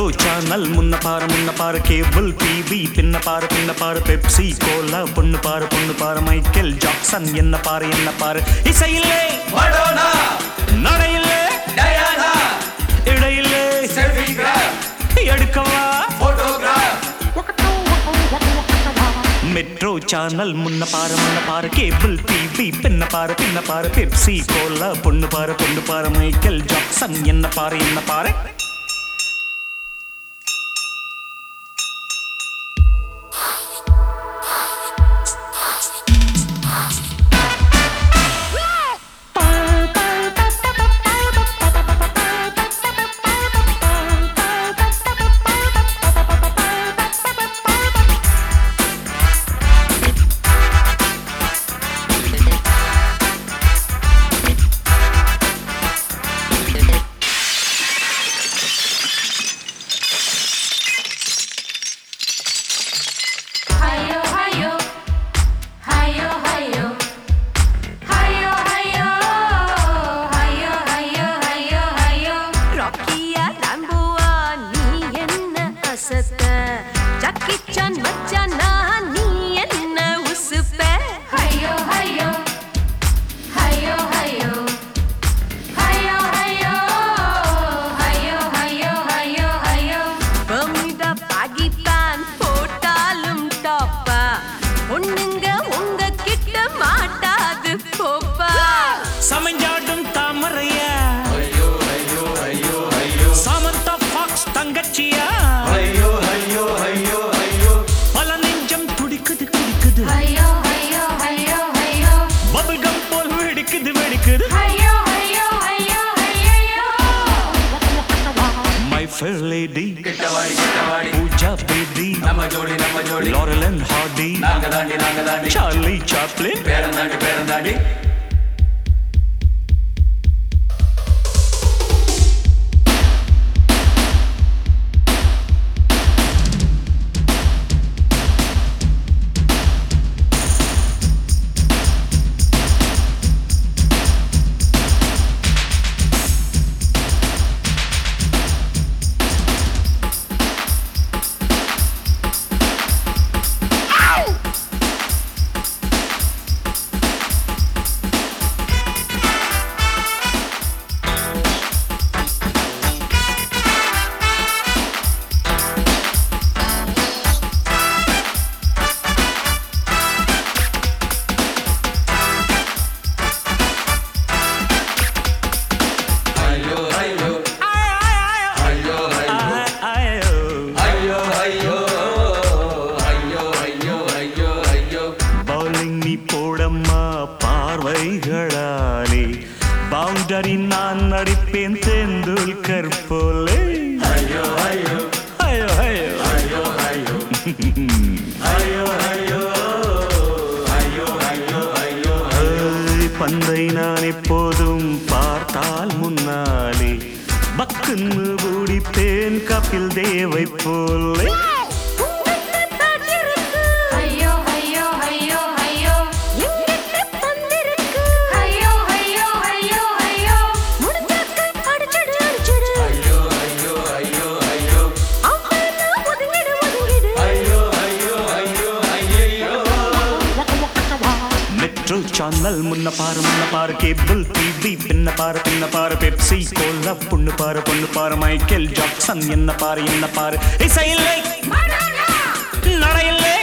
Channel முன்ன பாரு முன்ன பாரு கேபிள் டிவி பின்ன பாரு பின்ன பாரு பெப்சி கோலா பொண்ணு பாரு பொண்ணு பாரு மைக்கேல் ஜாக்சன் என்ன பாரு என்ன பாரு இசையில்லே மடோனா நடையில்லே டயானா இடையில்லே செல்ஃபிகிராஃப் எடுக்கவா போட்டோகிராஃப் மெட்ரோ சேனல் முன்ன பாரு முன்ன பாரு கேபிள் டிவி பின்ன பாரு பின்ன பாரு பெப்சி கோலா பொண்ணு பாரு பொண்ணு பாரு மைக்கேல் ஜாக்சன் என்ன பாரு என்ன பாரு Hayo, hayo, hayo, hayo, hayo, hayo, hayo, hayo, hayo, hayo. ராக்கியா ராம்போவா நீ என்ன அசத்த ஜாக்கி சான் மச்சானா நீ என்ன உசுப்ப Hayo, hayo, hayo, hayo, hayo, hayo, hayo, hayo, hayo, hayo. பர்மிடா பாகித்தான் போட்டாலும் டாப்பா பொண்ணுங்க உங்க கிட்ட மாட்டாது போப்பா சமஞ்சாடும் தாமரையா ஐயோ ஐயோ ஐயோ ஐயோ சமந்தா ஃபாக்ஸ் தங்கச்சியா ஐயோ ஐயோ ஐயோ ஐயோ பல நெஞ்சம் துடிக்குது துடிக்குது Hayo, hayo, hayo, hayo. Bubble gum போல் வெடிக்குது வெடிக்குது Hayo, hayo, hayo, hayo. My fair lady கிட்டவாடி கிட்டவாடி பூஜா பேதி நம்ம ஜோடி நம்ம ஜோடி லாரல் அண்ட் ஹார்டி நாங்க தாண்டி நாங்க தாண்டி சார்லி சாப்ளின் பேரந்தாண்டி பேரந்தாண்டி ஐயோ ஐயோ ஐயோ ஐயோ ஐயோ ஐயோ ஐயோ ஐயோ ஐயோ ஐயோ பவுலிங் நீ போடம்மா பார்வைகளாலே பவுண்டரி நான் நடிப்பேன் தெண்டுல்கர் போலே ஐயோ ஐயோ ஐயோ ஐயோ ஐயோ ஐயோ ஐயோ ஐயோ ஐயோ ஐயோ ஐயோ ஏய், பந்தை நான் எப்போதும் பார்த்தால் முன்னாலே பக்குன்னு ஓடிப்பேன் கபில் தேவை போலே Hayo, hayo, hayo, hayo. எங்கிட்ட பந்திருக்கு Hayo, hayo, hayo, hayo. முடிஞ்சாக்க அடிச்சிடு அடிச்சிடு ஐயோ ஐயோ ஐயோ ஐயோ அப்பனா ஒதுங்கிடு ஒதுங்கிடு ஐயோ ஐயோ ஐயோ ஐயோ மெட்ரோ சேனல் முன்ன பாரு முன்ன பாரு கேபிள் டிவி பின்ன பாரு பின்ன பாரு பெப்சி கோலா பொண்ணு பாரு பொண்ணு பாரு மைக்கேல் ஜாக்சன் என்ன பாரு என்ன பாரு இசையில்லை Madonna! நடையில்லை